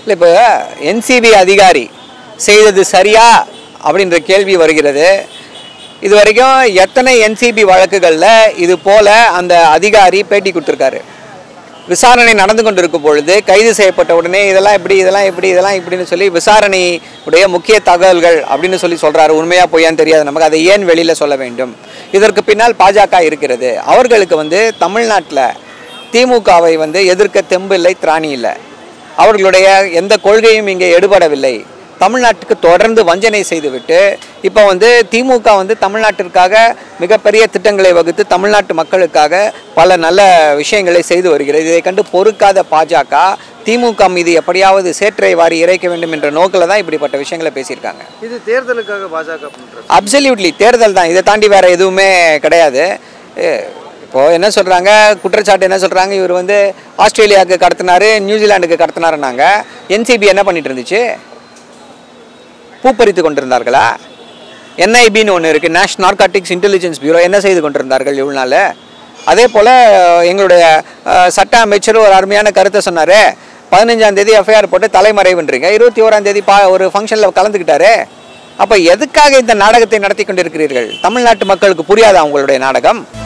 இல்லை இப்போ என்சிபி அதிகாரி செய்தது சரியா அப்படின்ற கேள்வி வருகிறது இது வரைக்கும் எத்தனை என்சிபி வழக்குகளில் இது போல அந்த அதிகாரி பேட்டி கொடுத்துருக்காரு விசாரணை நடந்து கொண்டிருக்கும் பொழுது கைது செய்யப்பட்ட உடனே இதெல்லாம் இப்படி இதெல்லாம் இப்படி இதெல்லாம் இப்படின்னு சொல்லி விசாரணை உடைய முக்கிய தகவல்கள் அப்படின்னு சொல்லி சொல்றாரு உண்மையா பொய்யான்னு தெரியாது நமக்கு அதை ஏன் வெளியில சொல்ல வேண்டும் இதற்கு பின்னால் பாஜக இருக்கிறது அவர்களுக்கு வந்து தமிழ்நாட்டில் திமுகவை வந்து எதிர்க்க தெம்பு இல்லை திராணி இல்லை அவர்களுடைய எந்த கொள்கையும் இங்கே எடுபடவில்லை தமிழ்நாட்டுக்கு தொடர்ந்து வஞ்சனை செய்துவிட்டு இப்போ வந்து திமுக வந்து தமிழ்நாட்டிற்காக மிகப்பெரிய திட்டங்களை வகுத்து தமிழ்நாட்டு மக்களுக்காக பல நல்ல விஷயங்களை செய்து வருகிறது இதை கண்டு பொறுக்காத பாஜக திமுக மீது எப்படியாவது சேற்றை வாரி இறைக்க வேண்டும் என்ற நோக்கில் தான் இப்படிப்பட்ட விஷயங்களை பேசியிருக்காங்க இது தேர்தலுக்காக பாஜக பண்றது அப்சல்யூட்லி தேர்தல் தான் இதை தாண்டி வேற எதுவுமே கிடையாது எ, இப்போ என்ன சொல்றாங்க குற்றச்சாட்டு என்ன சொல்றாங்க இவர் வந்து ஆஸ்திரேலியாவுக்கு கடத்தினாரு நியூசிலாந்துக்கு கடத்தினாருன்னாங்க என்சிபி என்ன பண்ணிட்டு இருந்துச்சு பூப்பறித்து கொண்டிருந்தார்களா என்ஐபின்னு ஒன்று இருக்குது நேஷனல் நார்காட்டிக்ஸ் இன்டெலிஜென்ஸ் பியூரோ என்ன செய்து கொண்டிருந்தார்கள் இவ்வளோ நாள் அதே போல் எங்களுடைய அஹ், சட்ட அமைச்சர் ஒரு அருமையான கருத்தை சொன்னார் பதினஞ்சாம் தேதி எஃப்ஐஆர் போட்டு தலைமறைவுன்றீங்க இருபத்தி ஓராம் தேதி பா ஒரு ஃபங்க்ஷனில் கலந்துக்கிட்டாரு அப்போ எதுக்காக இந்த நாடகத்தை நடத்தி கொண்டிருக்கிறீர்கள் தமிழ்நாட்டு மக்களுக்கு புரியாதா உங்களுடைய நாடகம்